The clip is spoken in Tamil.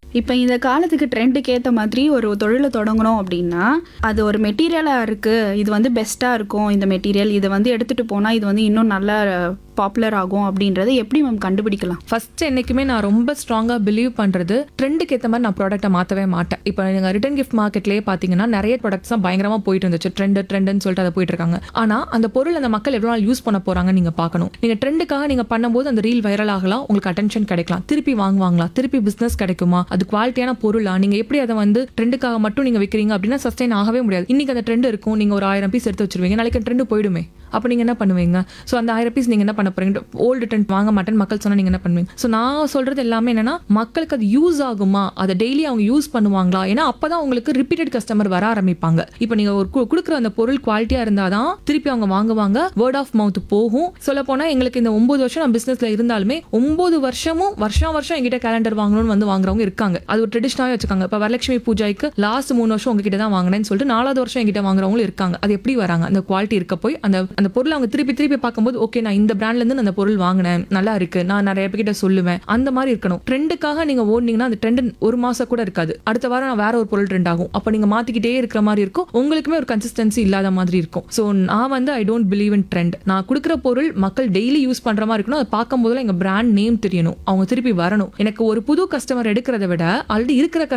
இப்போ இந்த காலத்துக்கு ட்ரெண்டுக்கு ஏற்ற மாதிரி ஒரு தொழிலை தொடங்கணும் அப்படின்னா அது ஒரு மெட்டீரியலாக இருக்குது இது வந்து பெஸ்ட்டாக இருக்கும் இந்த மெட்டீரியல் இதை வந்து எடுத்துகிட்டு போனால் இது வந்து இன்னும் நல்லா பாப்புலர் ஆகும் அப்படின்றத எப்படி மேம் கண்டுபிடிக்கலாம் ஃபர்ஸ்ட் என்னைக்குமே நான் ரொம்ப ஸ்ட்ராங்காக பிலீவ் பண்ணுறது ட்ரெண்டுக்கு ஏற்ற மாதிரி நான் ப்ராடக்ட்டை மாற்றவே மாட்டேன் இப்போ நீங்கள் ரிட்டன் கிஃப்ட் மார்க்கெட்லேயே பார்த்தீங்கன்னா நிறைய ப்ராடக்ட்ஸ் தான் பயங்கரமாக போயிட்டு இருந்துச்சு ட்ரெண்டு ட்ரெண்டுன்னு சொல்லிட்டு அதை போயிட்டு இருக்காங்க ஆனால் அந்த பொருள் அந்த மக்கள் எவ்வளோ நாள் யூஸ் பண்ண போகிறாங்கன்னு நீங்கள் பார்க்கணும் நீங்கள் ட்ரெண்டுக்காக நீங்கள் பண்ணும்போது அந்த ரீல் வைரல் ஆகலாம் உங்களுக்கு அட்டென்ஷன் கிடைக்கலாம் திருப்பி வாங்குவாங்களா திருப்பி பிஸ்னஸ் கிடைக்குமா அது குவாலிட்டியான பொருளா நீங்கள் எப்படி அதை வந்து ட்ரெண்டுக்காக மட்டும் நீங்கள் விற்கிறீங்க அப்படின்னா சஸ்டைன் ஆகவே முடியாது இன்னைக்கு அந்த ட்ரெண்ட் இருக்கும் நீங்கள் ஒரு ஆயிரம் பீஸ் எடுத்து வச்சிருவீங்க நாளைக்கு ட்ரெண்டு போயிடுமே அப்போ நீங்கள் என்ன பண்ணுவீங்க ஸோ அந்த ஆயிரம் பீஸ் நீங்கள் என்ன பண்ண போறீங்க ஓல்டு ட்ரெண்ட் வாங்க மாட்டேன்னு மக்கள் சொன்னால் நீங்கள் என்ன பண்ணுவீங்க ஸோ நான் சொல்கிறது எல்லாமே என்னன்னா மக்களுக்கு அது யூஸ் ஆகுமா அதை டெய்லி அவங்க யூஸ் பண்ணுவாங்களா ஏன்னா அப்போ தான் உங்களுக்கு ரிப்பீட்டட் கஸ்டமர் வர ஆரம்பிப்பாங்க இப்போ நீங்கள் ஒரு கு- கொடுக்குற அந்த பொருள் குவாலிட்டியாக இருந்தால் தான் திருப்பி அவங்க வாங்குவாங்க வேர்ட் ஆஃப் மவுத் போகும் சொல்ல போனால் எங்களுக்கு இந்த ஒன்பது வருஷம் நான் பிஸ்னஸில் இருந்தாலுமே ஒன்பது வருஷமும் வருஷம் வருஷம் எங்கிட்ட கேலண்டர் வாங்கணும்னு வந்து வாங்குறவங்க இருக்காங்க அது ஒரு ட்ரெடிஷனாகவே வச்சுக்காங்க இப்போ வரலட்சுமி பூஜைக்கு லாஸ்ட் மூணு வருஷம் உங்ககிட்ட தான் வாங்கினேன்னு சொல்லிட்டு நாலாவது வருஷம் எங்கிட்ட வாங்குறவங்களும் இருக்காங்க அது எப்படி வராங்க அந்த குவாலிட்டி இருக்க போய் அந்த அந்த பொருள் அவங்க திருப்பி திருப்பி பார்க்கும்போது ஓகே நான் இந்த பிராண்ட்ல இருந்து நான் அந்த பொருள் வாங்கினேன் நல்லா இருக்கு நான் நிறைய பேர்கிட்ட சொல்லுவேன் அந்த மாதிரி இருக்கணும் ட்ரெண்டுக்காக நீங்க ஓடுனீங்கன்னா அந்த ட்ரெண்ட் ஒரு மாசம் கூட இருக்காது அடுத்த வாரம் நான் வேற ஒரு பொருள் ட்ரெண்ட் ஆகும் அப்போ நீங்க மாத்திக்கிட்டே இருக்கிற மாதிரி இருக்கும் உங்களுக்குமே ஒரு கன்சிஸ்டன்சி இல்லாத மாதிரி இருக்கும் ஸோ நான் வந்து I don't believe in trend நான் கொடுக்குற பொருள் மக்கள் டெய்லி யூஸ் பண்ற மாதிரி இருக்கணும் அதை பார்க்கும் போதெல்லாம் எங்க பிராண்ட் நேம் தெரியணும் அவங்க திருப்பி வரணும் எனக்கு ஒரு புது கஸ்டமர் எடுக்கிறத விட ஆல்ரெடி இருக்கிற